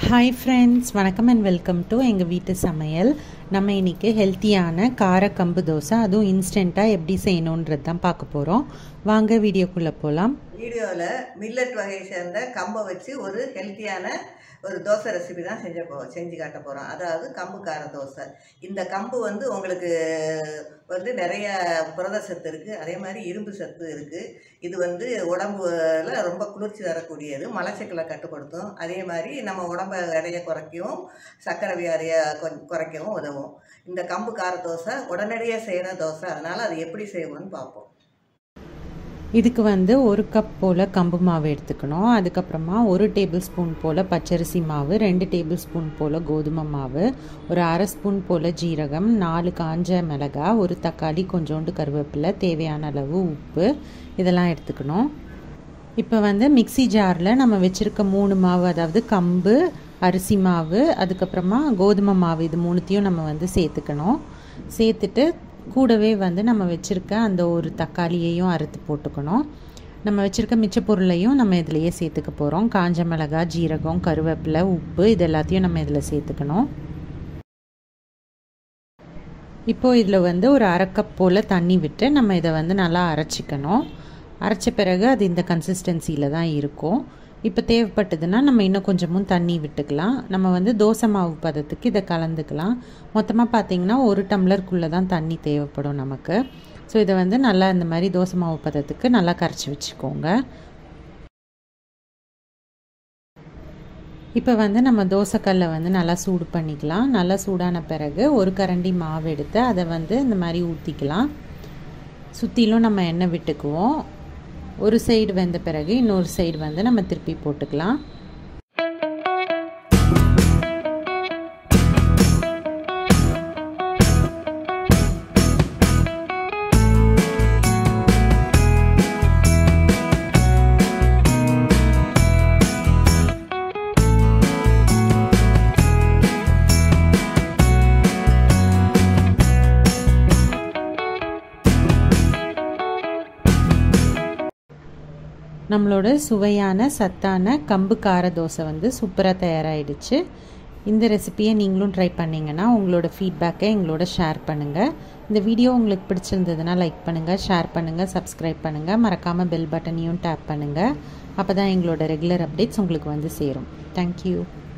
hi friends வணக்கம் and welcome to எங்கள் வீட்டு சமையல் நம்ம இன்றைக்கி ஹெல்த்தியான கார கம்பு தோசை அதுவும் இன்ஸ்டண்ட்டாக எப்படி செய்யணுன்றது தான் பார்க்க போகிறோம் வாங்க வீடியோக்குள்ளே போகலாம் வீடியோவில் மில்லட் வகையை சேர்ந்த கம்பை வச்சு ஒரு ஹெல்த்தியான ஒரு தோசை ரெசிபி தான் செஞ்ச போ செஞ்சு காட்ட போகிறோம் அதாவது கம்பு கார தோசை இந்த கம்பு வந்து உங்களுக்கு வந்து நிறைய புரத சத்து இருக்குது அதே மாதிரி இரும்பு சத்து இருக்குது இது வந்து உடம்புல ரொம்ப குளிர்ச்சி தரக்கூடியது மலச்சிக்கலை கட்டுப்படுத்தும் அதே மாதிரி நம்ம உடம்ப எடையை குறைக்கவும் சர்க்கரை வியாதியை கொ- குறைக்கவும் உதவும் இந்த கம்பு கார தோசை உடனடியாக செய்கிற தோசை அதனால் அது எப்படி செய்வோம்னு பார்ப்போம் இதுக்கு வந்து ஒரு கப் போல் கம்பு மாவு எடுத்துக்கணும் அதுக்கப்புறமா ஒரு டேபிள் ஸ்பூன் போல் பச்சரிசி மாவு ரெண்டு டேபிள் ஸ்பூன் போல் கோதுமை மாவு ஒரு அரை ஸ்பூன் போல் ஜீரகம் நாலு காஞ்ச மிளகாய் ஒரு தக்காளி கொஞ்சோண்டு கருவேப்பிலை தேவையான அளவு உப்பு இதெல்லாம் எடுத்துக்கணும் இப்போ வந்து மிக்ஸி ஜாரில் நம்ம வச்சுருக்க மூணு மாவு அதாவது கம்பு அரிசி மாவு அதுக்கப்புறமா கோதுமை மாவு இது மூணுத்தையும் நம்ம வந்து சேர்த்துக்கணும் சேர்த்துட்டு கூடவே வந்து நம்ம வச்சுருக்க அந்த ஒரு தக்காளியையும் அறுத்து போட்டுக்கணும் நம்ம வச்சுருக்க மிச்ச பொருளையும் நம்ம இதிலையே சேர்த்துக்க போகிறோம் காஞ்ச மிளகாய் ஜீரகம் கருவேப்பிலை உப்பு இது எல்லாத்தையும் நம்ம இதில் சேர்த்துக்கணும் இப்போ இதில் வந்து ஒரு அரை கப் போல் தண்ணி விட்டு நம்ம இதை வந்து நல்லா அரைச்சிக்கணும் அரைச்ச பிறகு அது இந்த கன்சிஸ்டன்சியில் தான் இருக்கும் இப்போ தேவைப்பட்டதுன்னா நம்ம இன்னும் கொஞ்சமும் தண்ணி விட்டுக்கலாம் நம்ம வந்து தோசை மாவு பதத்துக்கு இதை கலந்துக்கலாம் மொத்தமாக பார்த்தீங்கன்னா ஒரு டம்ளருக்குள்ளே தான் தண்ணி தேவைப்படும் நமக்கு ஸோ இதை வந்து நல்லா இந்த மாதிரி தோசை மாவு பதத்துக்கு நல்லா கரைச்சி வச்சுக்கோங்க இப்போ வந்து நம்ம தோசைக்கல்லை வந்து நல்லா சூடு பண்ணிக்கலாம் நல்லா சூடான பிறகு ஒரு கரண்டி மாவு எடுத்து அதை வந்து இந்த மாதிரி ஊற்றிக்கலாம் சுற்றிலும் நம்ம எண்ணெய் விட்டுக்குவோம் ஒரு சைடு வெந்த பிறகு இன்னொரு சைடு வந்து நம்ம திருப்பி போட்டுக்கலாம் நம்மளோட சுவையான சத்தான கம்பு கார தோசை வந்து சூப்பராக தயாராகிடுச்சு இந்த ரெசிப்பியை நீங்களும் ட்ரை பண்ணிங்கன்னா உங்களோட ஃபீட்பேக்கை எங்களோட ஷேர் பண்ணுங்கள் இந்த வீடியோ உங்களுக்கு பிடிச்சிருந்ததுன்னா லைக் பண்ணுங்கள் ஷேர் பண்ணுங்கள் சப்ஸ்கிரைப் பண்ணுங்கள் மறக்காமல் பெல் பட்டனையும் டேப் பண்ணுங்கள் அப்போ தான் எங்களோட ரெகுலர் அப்டேட்ஸ் உங்களுக்கு வந்து சேரும் தேங்க்யூ